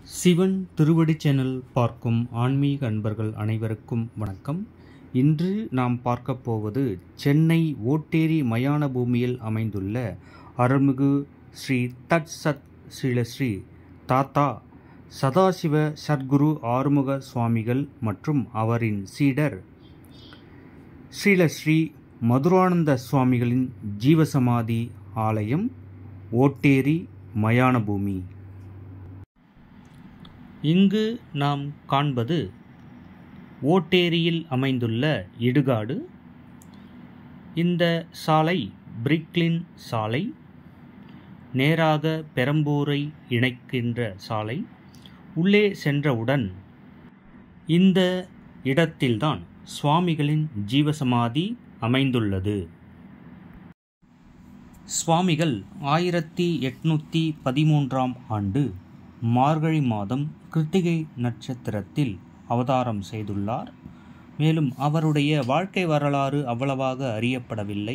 சிவன் திருவடி சேனல் பார்க்கும் ஆன்மீக அன்பர்கள் அனைவருக்கும் வணக்கம் இன்று நாம் பார்க்கப் போவது சென்னை ஓட்டேரி மயான பூமியில் அமைந்துள்ள அருள்மிகு ஸ்ரீ தட் சத் ஸ்ரீலஸ்ரீ தாத்தா சதாசிவ சத்குரு ஆறுமுக சுவாமிகள் மற்றும் அவரின் சீடர் ஸ்ரீலஸ்ரீ மதுரானந்த சுவாமிகளின் ஜீவசமாதி ஆலயம் ஓட்டேரி மயான பூமி இங்கு நாம் காண்பது ஓட்டேரியில் அமைந்துள்ள இடுகாடு இந்த சாலை பிரிக்லின் சாலை நேராக பெரம்பூரை இணைக்கின்ற சாலை உள்ளே சென்றவுடன் இந்த இடத்தில்தான் சுவாமிகளின் ஜீவசமாதி அமைந்துள்ளது சுவாமிகள் ஆயிரத்தி எட்நூற்றி பதிமூன்றாம் ஆண்டு மார்கழி மாதம் கிருத்திகை நட்சத்திரத்தில் அவதாரம் செய்துள்ளார் மேலும் அவருடைய வாழ்க்கை வரலாறு அவ்வளவாக அறியப்படவில்லை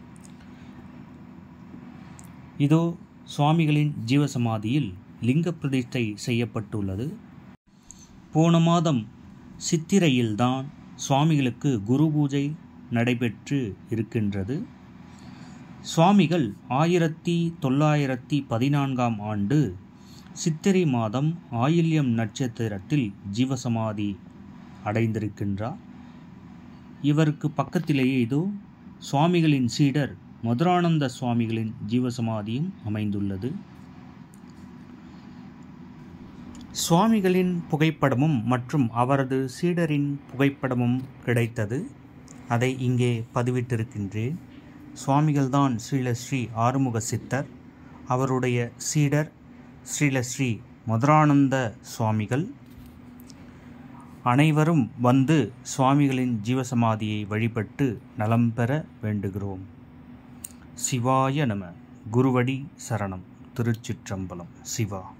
இதோ சுவாமிகளின் ஜீவசமாதியில் லிங்க பிரதிஷ்டை செய்யப்பட்டுள்ளது போன மாதம் சித்திரையில்தான் சுவாமிகளுக்கு குரு பூஜை நடைபெற்று இருக்கின்றது சுவாமிகள் ஆயிரத்தி தொள்ளாயிரத்தி பதினான்காம் ஆண்டு சித்திரை மாதம் ஆயில்யம் நட்சத்திரத்தில் ஜீவசமாதி அடைந்திருக்கின்றார் இவருக்கு பக்கத்திலேயே இதோ சுவாமிகளின் சீடர் மதுரானந்த சுவாமிகளின் ஜீவசமாதியும் அமைந்துள்ளது சுவாமிகளின் புகைப்படமும் மற்றும் அவரது சீடரின் புகைப்படமும் கிடைத்தது அதை இங்கே பதிவிட்டிருக்கின்றேன் சுவாமிகள்தான் ஸ்ரீலஸ்ரீ ஆறுமுக சித்தர் அவருடைய சீடர் ஸ்ரீலஸ்ரீ மதுரானந்த சுவாமிகள் அனைவரும் வந்து சுவாமிகளின் ஜீவசமாதியை வழிபட்டு நலம் பெற வேண்டுகிறோம் சிவாய நம குருவடி சரணம் திருச்சிற்றம்பலம் சிவா